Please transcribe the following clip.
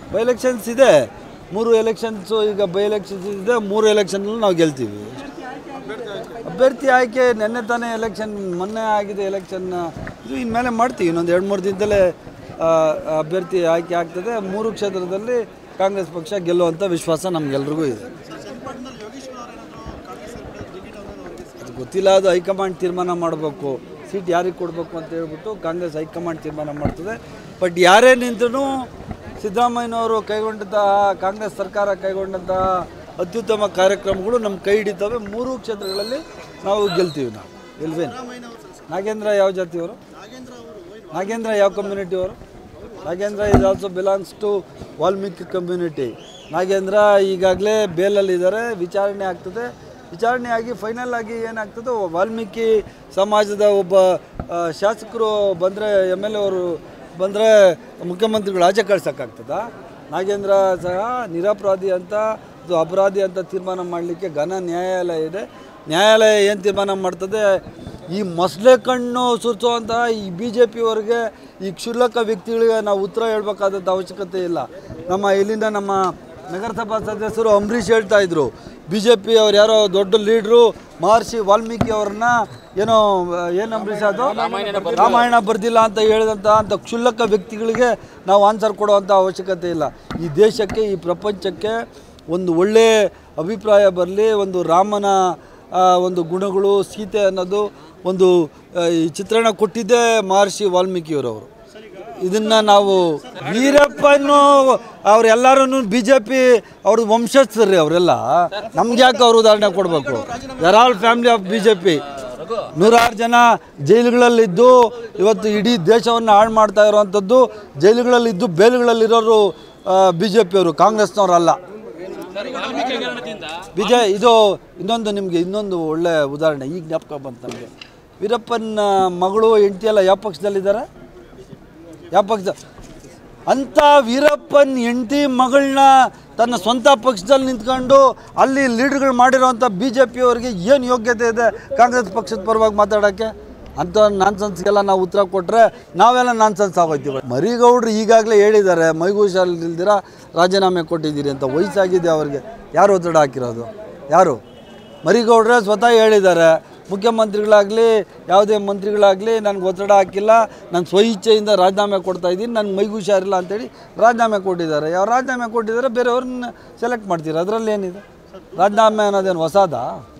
by elections ಇದೆ ಮೂರು elections ಈಗ ಬೈ ಎಲೆಕ್ಷನ್ಸ್ ಇದೆ ಮೂರು ಎಲೆಕ್ಷನ್ನಲ್ಲಿ ನಾವು ಗೆಲ್ತೀವಿ ಅಭ್ಯರ್ಥಿ ಆಯ್ಕೆ ನಿನ್ನೆ ತಾನೇ ಎಲೆಕ್ಷನ್ ಮೊನ್ನೆ ಆಗಿದೆ ಎಲೆಕ್ಷನ್ ಇದು ಇನ್ಮೇಲೆ ಮಾಡ್ತೀವಿ ಇನ್ನೊಂದು ಎರಡು ಮೂರು ದಿನದಲ್ಲೇ ಆ, ಅಭ್ಯರ್ಥಿ ಆಯ್ಕೆ ಆಗ್ತದೆ ಮೂರು ಕ್ಷೇತ್ರದಲ್ಲಿ ಕಾಂಗ್ರೆಸ್ ಪಕ್ಷ ಗೆಲ್ಲುವಂಥ ವಿಶ್ವಾಸ ನಮಗೆಲ್ರಿಗೂ ಇದೆ ಅದು ಗೊತ್ತಿಲ್ಲ ಅದು ಹೈಕಮಾಂಡ್ ತೀರ್ಮಾನ ಮಾಡಬೇಕು ಸೀಟ್ ಯಾರಿಗೆ ಕೊಡಬೇಕು ಅಂತ ಹೇಳ್ಬಿಟ್ಟು ಕಾಂಗ್ರೆಸ್ ಹೈಕಮಾಂಡ್ ತೀರ್ಮಾನ ಮಾಡ್ತದೆ ಬಟ್ ಯಾರೇ ನಿಂತರೂ ಸಿದ್ದರಾಮಯ್ಯನವರು ಕೈಗೊಂಡಂತಹ ಕಾಂಗ್ರೆಸ್ ಸರ್ಕಾರ ಕೈಗೊಂಡಂತಹ ಅತ್ಯುತ್ತಮ ಕಾರ್ಯಕ್ರಮಗಳು ನಮ್ಮ ಕೈ ಹಿಡಿತವೆ ಮೂರು ಕ್ಷೇತ್ರಗಳಲ್ಲಿ ನಾವು ಗೆಲ್ತೀವಿ ನಾವು ಗೆಲ್ವೇನು ನಾಗೇಂದ್ರ ಯಾವ ಜಾತಿಯವರು ನಾಗೇಂದ್ರ ಯಾವ ಕಮ್ಯುನಿಟಿಯವರು Nagendra is also belongs to Valmiki community Nagendra ಈಗಾಗಲೇ ಬೇಲಲ್ಲಿದ್ದಾರೆ ವಿಚಾರಣೆ ಆಗ್ತದೆ ವಿಚಾರಣೆ ಆಗಿ ಫೈನಲ್ ಆಗಿ ಏನಾಗ್ತದೋ ವಾಲ್ಮೀಕಿ ಸಮಾಜದ ಒಬ್ಬ ಆ, ಶಾಸಕರು ಬಂದರೆ ಎಮ್ ಎಲ್ ಎ ಅವರು ಬಂದರೆ ಮುಖ್ಯಮಂತ್ರಿಗಳು ಆಚೆ ಕಳ್ಸೋಕ್ಕಾಗ್ತದ ನಾಗೇಂದ್ರ ಸಹ ನಿರಪರಾಧಿ ಅಂತ ಇದು ಅಪರಾಧಿ ಅಂತ ತೀರ್ಮಾನ ಮಾಡಲಿಕ್ಕೆ ಘನ ನ್ಯಾಯಾಲಯ ಇದೆ ನ್ಯಾಯಾಲಯ ಏನು ತೀರ್ಮಾನ ಮಾಡ್ತದೆ ಈ ಮೊಸಳೆ ಕಣ್ಣು ಸುರಿಸುವಂತಹ ಈ ಬಿ ಜೆ ಪಿಯವರಿಗೆ ಈ ಕ್ಷುಲ್ಲಕ ವ್ಯಕ್ತಿಗಳಿಗೆ ನಾವು ಉತ್ತರ ಹೇಳ್ಬೇಕಾದಂಥ ಅವಶ್ಯಕತೆ ಇಲ್ಲ ನಮ್ಮ ಇಲ್ಲಿಂದ ನಮ್ಮ ನಗರಸಭಾ ಸದಸ್ಯರು ಅಂಬರೀಷ್ ಹೇಳ್ತಾ ಇದ್ರು ಬಿ ಜೆ ಪಿ ಅವ್ರು ಯಾರೋ ದೊಡ್ಡ ಲೀಡ್ರು ಮಹರ್ಷಿ ವಾಲ್ಮೀಕಿ ಅವ್ರನ್ನ ಏನೋ ಏನು ಅಂಬರೀಷ್ ಅದು ರಾಮಾಯಣ ಬರ್ದಿಲ್ಲ ಅಂತ ಹೇಳಿದಂಥ ಅಂಥ ಕ್ಷುಲ್ಲಕ ವ್ಯಕ್ತಿಗಳಿಗೆ ನಾವು ಆನ್ಸರ್ ಕೊಡುವಂಥ ಅವಶ್ಯಕತೆ ಇಲ್ಲ ಈ ದೇಶಕ್ಕೆ ಈ ಪ್ರಪಂಚಕ್ಕೆ ಒಂದು ಒಳ್ಳೆಯ ಅಭಿಪ್ರಾಯ ಬರಲಿ ಒಂದು ರಾಮನ ಆ, ಒಂದು ಗುಣಗಳು ಸೀತೆ ಅನ್ನೋದು ಒಂದು ಆ, ಈ ಚಿತ್ರಣ ಕೊಟ್ಟಿದ್ದೇ ಮಹರ್ಷಿ ವಾಲ್ಮೀಕಿಯವರವರು ಇದನ್ನ ನಾವು ವೀರಪ್ಪನು ಅವರೆಲ್ಲರೂ ಬಿ ಜೆ ಪಿ ಅವ್ರ ವಂಶಸ್ಥರು ಅವರೆಲ್ಲ ನಮ್ಗೆ ಯಾಕೆ ಅವ್ರು ಉದಾಹರಣೆ ಕೊಡಬೇಕು their all family of B J P ನೂರಾರು ಜನ ಜೈಲುಗಳಲ್ಲಿದ್ದು ಇವತ್ತು ಇಡೀ ದೇಶವನ್ನು ಹಾಳು ಮಾಡ್ತಾ ಇರುವಂಥದ್ದು ಜೈಲುಗಳಲ್ಲಿದ್ದು ಬೇಲುಗಳಲ್ಲಿರೋರು ಬಿ ಜೆ ಪಿಯವರು ಕಾಂಗ್ರೆಸ್ನವರಲ್ಲ ವಿಜಯ್ ಇದು ಇನ್ನೊಂದು ನಿಮಗೆ ಇನ್ನೊಂದು ಒಳ್ಳೆ ಉದಾಹರಣೆ ಈಗ ಜ್ಞಾಪಕ ಬಂತು ನಮಗೆ ವೀರಪ್ಪನ ಮಗಳು ಹೆಂಡತಿ ಎಲ್ಲ ಯಾವ ಪಕ್ಷದಲ್ಲಿದ್ದಾರೆ ಯಾವ ಪಕ್ಷ ಅಂಥ ವೀರಪ್ಪನ್ ಹೆಂಡತಿ ಮಗಳನ್ನ ತನ್ನ ಸ್ವಂತ ಪಕ್ಷದಲ್ಲಿ ನಿಂತ್ಕೊಂಡು ಅಲ್ಲಿ ಲೀಡ್ಗಳು ಮಾಡಿರೋವಂಥ ಬಿ ಜೆ ಪಿಯವರಿಗೆ ಏನು ಯೋಗ್ಯತೆ ಇದೆ ಕಾಂಗ್ರೆಸ್ ಪಕ್ಷದ ಪರವಾಗಿ ಮಾತಾಡೋಕ್ಕೆ ಅಂಥ ನಾನ್ಸನ್ಸ್ಗೆಲ್ಲ ನಾವು ಉತ್ತರ ಕೊಟ್ಟರೆ ನಾವೆಲ್ಲ ನಾನ್ಸನ್ಸ್ ಆಗೋಯ್ತೀವಿ ಮರಿಗೌಡ್ರು ಈಗಾಗಲೇ ಹೇಳಿದ್ದಾರೆ ಮೈಗೂಶಾಲಿಲ್ದಿರ ರಾಜೀನಾಮೆ ಕೊಟ್ಟಿದ್ದೀರಿ ಅಂತ ವಯಸ್ಸಾಗಿದೆ ಅವ್ರಿಗೆ ಯಾರು ಒತ್ತಡ ಹಾಕಿರೋದು ಯಾರು ಮರಿಗೌಡ್ರೆ ಸ್ವತಃ ಹೇಳಿದ್ದಾರೆ ಮುಖ್ಯಮಂತ್ರಿಗಳಾಗಲಿ ಯಾವುದೇ ಮಂತ್ರಿಗಳಾಗಲಿ ನನಗೆ ಒತ್ತಡ ಹಾಕಿಲ್ಲ ನಾನು ಸ್ವಇಚ್ಛೆಯಿಂದ ರಾಜೀನಾಮೆ ಕೊಡ್ತಾ ಇದ್ದೀನಿ ನನಗೆ ಮೈಗೆ ಹುಷಾರಿಲ್ಲ ಅಂತೇಳಿ ರಾಜೀನಾಮೆ ಕೊಟ್ಟಿದ್ದಾರೆ ಯಾವ ರಾಜೀನಾಮೆ ಕೊಟ್ಟಿದ್ದಾರೆ ಬೇರೆಯವ್ರನ್ನ ಸೆಲೆಕ್ಟ್ ಮಾಡ್ತೀರಾ ಅದರಲ್ಲಿ ಏನಿದೆ ರಾಜೀನಾಮೆ ಅನ್ನೋದೇನು ಹೊಸದಾ